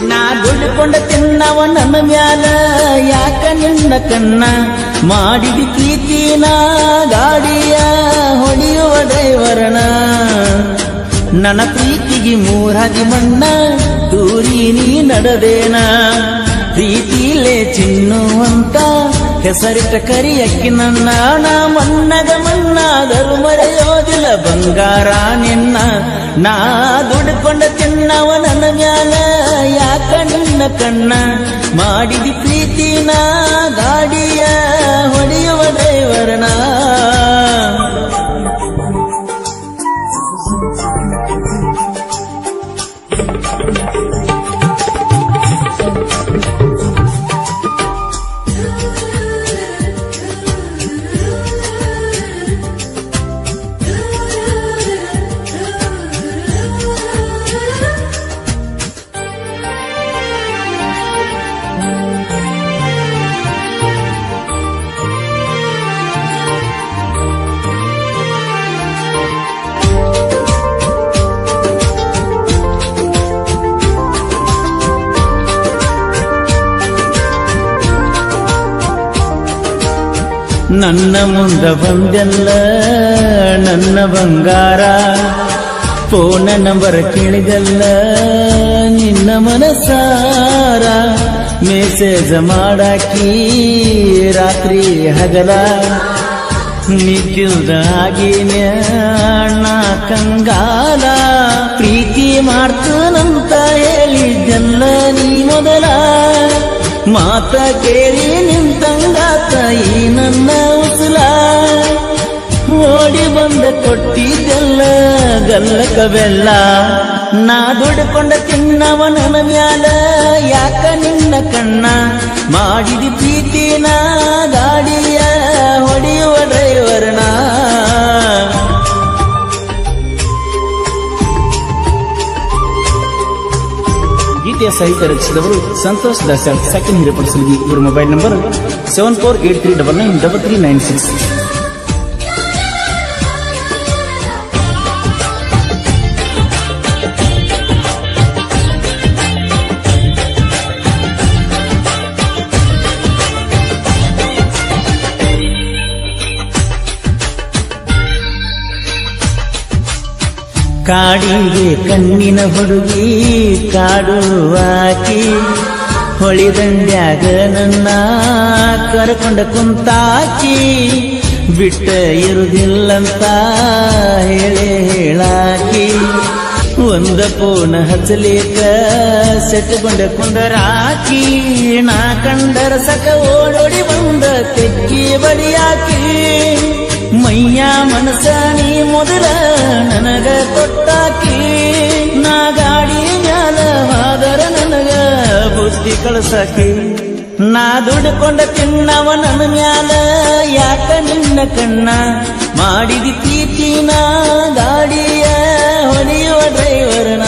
ನಾ ದುಡ್ಕೊಂಡ ತಿನ್ನವ ನನ್ನ ಮ್ಯಾಲ ಯಾಕ ನಿನ್ನ ಕಣ್ಣ ಮಾಡಿದಿ ಪ್ರೀತಿನ ಗಾಡಿಯ ಹೊಡೆಯುವ ಡ್ರೈವರನ ನನ್ನ ಪ್ರೀತಿಗೆ ಮೂರಾಗಿ ಮಣ್ಣ ದೂರಿ ನೀ ನಡೆದೇನ ಪ್ರೀತಿಲೇ ಚಿನ್ನುವಂತ ಹೆಸರಿಟ್ಟ ಕರಿಯಕ್ಕಿ ನನ್ನ ನಾ ಮನ್ನಗ ಮಣ್ಣಾದರೂ ಮರೆಯೋದಿಲ್ಲ ಬಂಗಾರ ನಿನ್ನ ನಾ ದುಡ್ಕೊಂಡ ತಿನ್ನವ ನನ್ನ ಮ್ಯಾಲ ಯಾಕ ನಿನ್ನ ಕಣ್ಣ ಮಾಡಿದಿ ಪ್ರೀತಿನ ಗಾಡಿಯ ಹೊಡೆಯುವ ಡ್ರೈವರನ ನನ್ನ ಮುಂದ ಬಂದೆಲ್ಲ ನನ್ನ ಬಂಗಾರ ಫೋನ ನಂಬರ್ ಕೇಳಿದಲ್ಲ ನಿನ್ನ ಮನಸಾರ ಮೆಸೇಜ್ ಮಾಡಾಕಿ ರಾತ್ರಿ ಹಗಲ ನಿಜದಾಗಿನ ನಾ ಕಂಗಾಲ ಪ್ರೀತಿ ಮಾಡ್ತಾನಂತ ಹೇಳಿದ್ದಲ್ಲ ನೀ ಮೊದಲ ಮಾತ ಕೇಳಿ ನಿಂತಂಗಾತ ಈ ನನ್ನ ಉಸುಲ ಓಡಿ ಬಂದ ಕೊಟ್ಟಿದ್ದೆಲ್ಲ ಗಲ್ಲಕ ಬೆಲ್ಲ ನಾ ದುಡ್ಕೊಂಡ ತಿನ್ನವ ನನ್ನ ಮ್ಯಾಲ ಯಾಕ ನಿನ್ನ ಕಣ್ಣ ಮಾಡಿದಿ ಪ್ರೀತಿನ ಗಾಡಿಯ ಹೊಡೆಯುವ ಡ್ರೈವರ್ನ ಗೀತೆಯ ಸಾಹಿತ್ಯ ರಚಿಸಿದವರು ಸಂತೋಷ್ ದಾಸರ್ ಸೆಕೆಂಡ್ ಹಿರೇಪಡಿಸಲಿಗೆ ಇವರ mobile number seven four eight three double nine double three nine six ಕಾಡಿಗೆ ಕಣ್ಣಿನ ಹುಡುಗಿ ಕಾಡುವಾಕಿ ಹೊಳಿದಂಡ್ಯಾಗ ನನ್ನ ಕರ್ಕೊಂಡ ಕುಂತಾಕಿ ಬಿಟ್ಟ ಇರುದಿಲ್ಲಂತ ಹೇಳೇ ಹೇಳಾಕಿ ಒಂದ ಪೂನ ಹಚ್ಚಲೇಕ ಸೆಟ್ಟುಕೊಂಡ ಕುಂದರಾಕಿ ನಾ ಕಂಡರ ಸಕ ಓಡೋಡಿ ಬಂದ ತೆಕ್ಕಿ ಬಡಿಯಾಕಿ ಮೈಯ ಮನಸ ನೀ ಮೊದಲ ನನಗ ಕೊಟ್ಟಾಕಿ ನಾ ಗಾಡಿ ಮ್ಯಾಲ ಹಾದರ ನನಗ ಬುದ್ಧಿ ಕಳಸಾಕಿ ನಾ ದುಡ್ಕೊಂಡ ತಿನ್ನವ ನನ್ನ ಮ್ಯಾಲ ಯಾಕ ನಿನ್ನ ಕಣ್ಣ ಮಾಡಿದಿ ಪ್ರೀತಿನ ಗಾಡಿಯ ಹೊಡೆಯುವ ಡ್ರೈವರ್ನ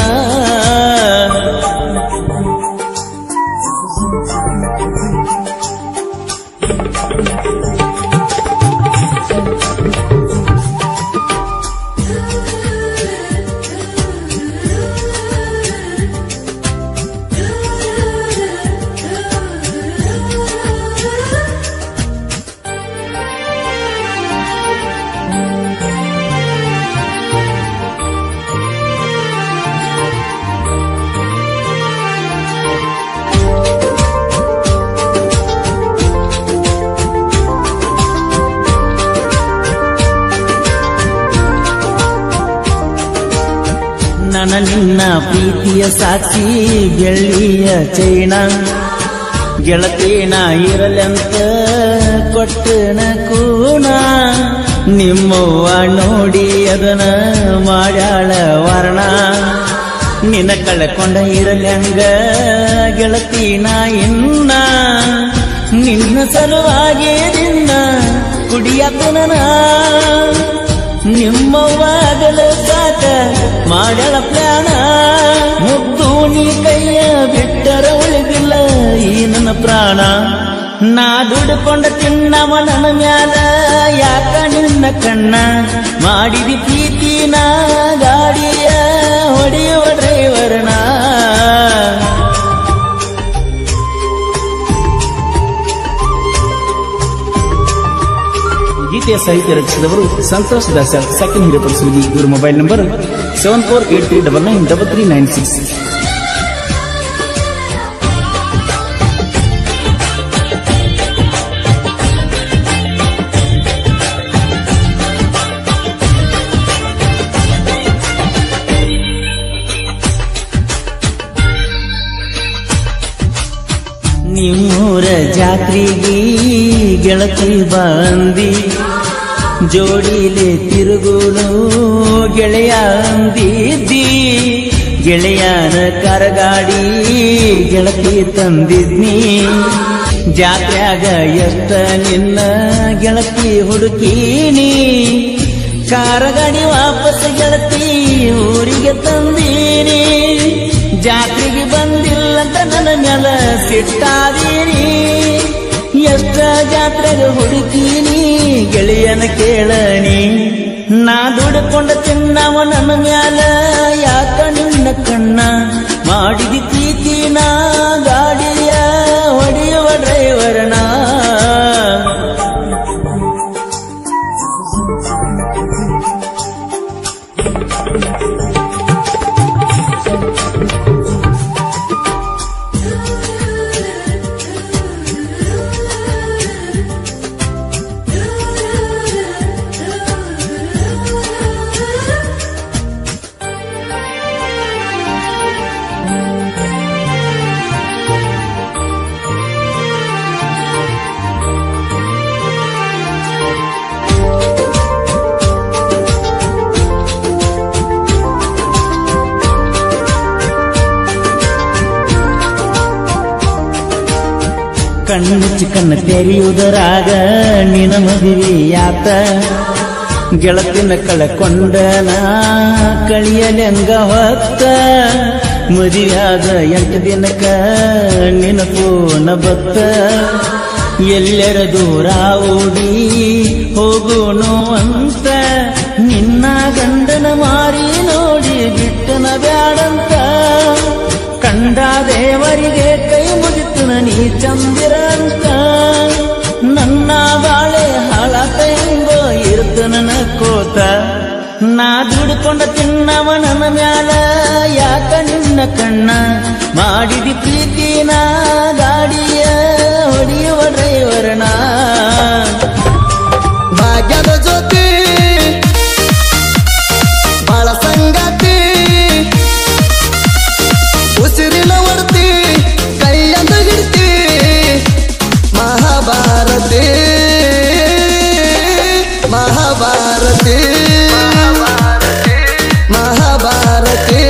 ನನ್ನ ನಿನ್ನ ಪ್ರೀತಿಯ ಸಾಕ್ಷಿ ಬೆಳ್ಳಿಯ ಚೈನ ಗೆಳತಿನ ಇರಲೆಂತ ಕೊಟ್ಟನ ಕೂಣ ನಿಮ್ಮವ್ವ ನೋಡಿ ಅದನ ಮಾಡ್ಯಾಳ ವರ್ಣ ನಿನ್ನ ಕಳ್ಕೊಂಡ ಇರಲಂಗ ಗೆಳತಿನ ಇನ್ನ ನಿನ್ನ ಸಲುವಾಗಿ ನಿನ್ನ ಕುಡಿಯತನ ನಿಮ್ಮವ್ವಾಗಲ ಸಾಕ ಮಾಡಳ ಪ್ರಾಣ ಮುದ್ದು ನೀ ಕೈಯ ಬಿಟ್ಟರ ಉಳಿದಿಲ್ಲ ಈ ನನ್ನ ಪ್ರಾಣ ನಾ ದುಡ್ಕೊಂಡ ತಿನ್ನವ ನನ್ನ ಮ್ಯಾಲ ಯಾಕ ನಿನ್ನ ಕಣ್ಣ ಮಾಡಿದಿ ಪ್ರೀತಿನ ಗಾಡಿಯ ಹೊಡೆಯುವ ಡ್ರೈವರ್ನ ಗೀತೆಯ ಸಾಹಿತ್ಯ ರಚಿಸಿದವರು ಸಂತೋಷ್ ದಾಸರ್ ಸೆಕೆಂಡ್ ಹಿರೇಪಡಿಸುವುದು ಇವರ mobile number seven four eight three double nine double three nine six ನಿಮ್ಮೂರ ಜಾತ್ರೆಗೆ ಗೆಳತಿ ಬಂದಿ ಜೋಡಿಲೆ ತಿರುಗುನು ಗೆಳೆಯ ಅಂದಿದ್ದಿ ಗೆಳೆಯನ ಕರಗಾಡಿ ಗೆಳತಿ ತಂದಿದ್ನಿ ಜಾತ್ರ್ಯಾಗ ಎಷ್ಟ ನಿನ್ನ ಗೆಳತಿ ಹುಡುಕೀನಿ ಕಾರಗಾಡಿ ವಾಪಸ್ ಗೆಳತಿ ಊರಿಗೆ ತಂದೀನಿ ಜಾತ್ರೆಗೆ ಬಂದಿಲ್ಲಂತ ನನ್ನ ಮ್ಯಾಲ ಸಿಟ್ಟಾದೀನಿ ಎಷ್ಟ ಜಾತ್ರೆಗೆ ಹುಡುಕೀನಿ ಗೆಳೆಯನ ಕೇಳನಿ ನಾ ದುಡ್ಕೊಂಡ ತಿನ್ನವ ನನ್ನ ಮ್ಯಾಲ ಯಾಕ ನಿನ್ನ ಕಣ್ಣ ಮಾಡಿದಿ ಪ್ರೀತಿನ ಗಾಡಿಯ ಹೊಡೆಯುವ ಡ್ರೈವರ್ನ ಕಣ್ಣು ಕಣ್ಣ ತೆರೆಯುವುದರಾಗ ನಿನ ಮದುವೆಯಾತ ಗೆಳತಿನ ಕಳಕೊಂಡನ ಕಳಿಯಲೆಂಗ ಹೊತ್ತ ಮದುವೆಯಾದ ಎಂಟು ದಿನಕ ನಿನ ಫೋನ ಬತ್ತ ಎಲ್ಲರ ದೂರ ಓಡಿ ಹೋಗೋನು ಅಂತ ನಿನ್ನ ಗಂಡನ ಮಾರಿ ನೋಡಿ ಬಿಟ್ಟನ ಬ್ಯಾಡಂತ ಕಂಡ ದೇವರಿಗೆ ಕೈ ಮುಗಿತನ ನೀ ಚಂದಿರ ಅಂತ ನನ್ನ ಬಾಳೆ ಹಾಳಾತ ಹೆಂಗೋ ಇರ್ತನ ಕೋತ ನಾ ದುಡ್ಕೊಂಡ ತಿನ್ನವ ನನ್ನ ಮ್ಯಾಲ ಯಾಕ ನಿನ್ನ ಕಣ್ಣ ಮಾಡಿದಿ ಪ್ರೀತಿನ ಗಾಡಿಯ ಹೊಡೆಯುವ ಡ್ರೈವರ್ನ ಭಾಗ್ಯದ ಜ್ಯೋತಿ ಬಾಳ ಸಂಗಾತಿ ಉಸಿರಿನ ವರ್ತಿ ಕೈಯಂದ ಹಿಡ್ತಿ ಮಹಾಭಾರತಿ ಮಹಾಭಾರತಿ ಮಹಾಭಾರತಿ